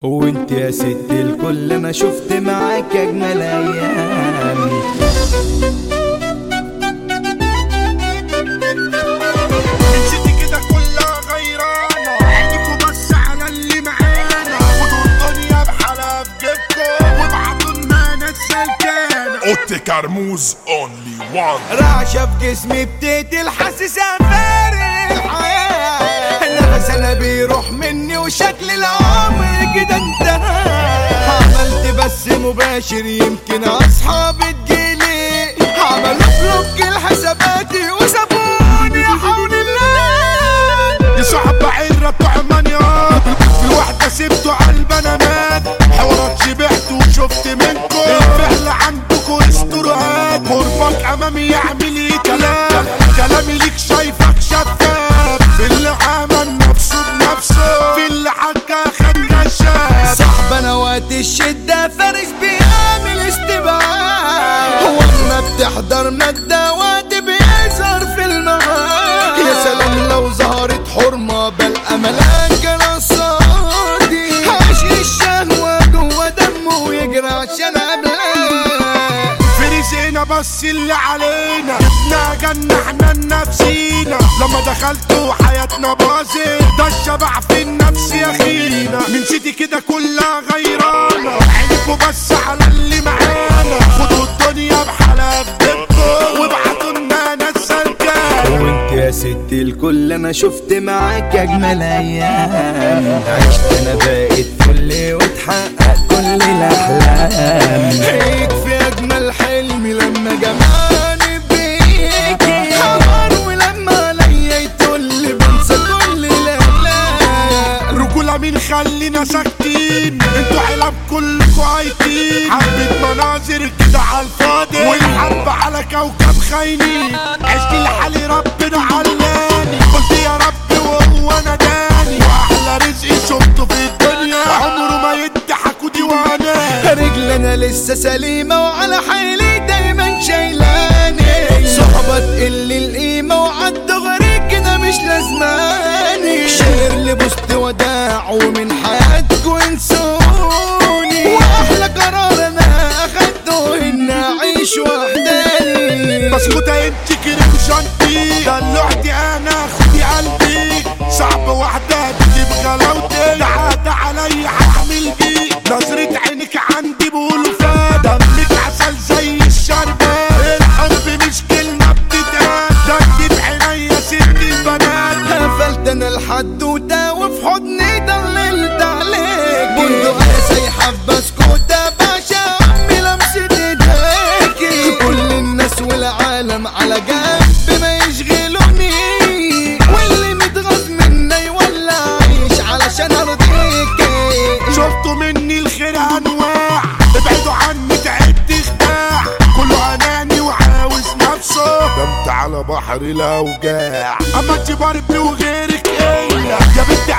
وانت يا ست الكل انا شفت معاك اجمل ايام نسيتي كده كلها غيرانة عينيكوا بس على اللي معانا خدوا الدنيا بحالها في جيبكم وابعتوا لنا ناس سلكانة اوتي كرموز اونلي وان رعشة في جسمي بتقتل حاسسها فارق الحياة نفس انا بيروح مني وشكل العمر كده انتهى عملت بس مباشر يمكن اصحابي تجيلي عملوا بلوك لحساباتي وسابوني حول الله دي صاحب عرة بتوع منيات في واحدة سبته على البنانات حوارات شبعت وشفت منكم الفعل عندكم استروهات قربك امامي يعمل ايه كلام كلامي ليك شايفك شفاف في اللي عمل نفسه بنفسه في اللي حكى خد كشاف صاحب انا وقت الشدة فارس بيعمل استبعاد هو اما بتحضر مادة وقت بيظهر في المعاد يا سلام لو ظهرت حرمة بل املاك رصادي عاش الشهوة جوه دمه ويجري عشان قبلها فريزينا بس اللي علينا جبنا جنة احنا لنفسينا لما دخلتوا حياتنا باظت ده الشبع في النفس يا خينا من سيتي كده كلها غيرانة عينكوا بس على اللي معانا خدوا الدنيا بحالها في جيبكم وابعتوا لنا ناس سلكانة وانت يا ست الكل انا شفت معاك اجمل ايام عشت انا بقيت كل وتحقق كل الاحلام يكفي اجمل حلمي لما جمعني بيكي حمار ولما عليا يطل بنسى كل الاحلام رجولة مين خلينا ساكتين انتوا علب كلكوا عايتين حبة مناظر كده على الفاضي والحب على كوكب خاينين عشت لحالي ربنا علاني قلت يا رب وهو نداني واحلى رزق شفته في الدنيا عمره ما يضحك وديواني رجل انا لسه سليمة وعلى حيلي دايما شايلاني صحبة تقل القيمة وعالدغري كده مش لازماني شهر لي بوست وداع ومن حياتكوا انسوني واحلى قرار انا اخدته ان اعيش وحداني بسكوتة انت كريم شنطي دلوعتي انا خدي قلبي صعب واحدة تجيب غلاوتي تعاد علي هعمل بيه نظرة عينك عندي بقولوا فات دمك عسل زي الشربات الحب مش كلمة بتتقال ده انت بعينيا ست البنات قفلت انا الحدوتة وفي حضني ضللت عليك بندقية سايحة في بسكوتة باشا امي لمسة ايديكي كل الناس والعالم على جنب ما يشغلوني واللي متغاظ منا يولع عيش علشان ارضيكي شفتوا مني الخير انواع ابعدوا عني تعبت خداع كله اناني وعاوز نفسه دمت على بحر الاوجاع اما انت بربي وغيرك ايه يا بنت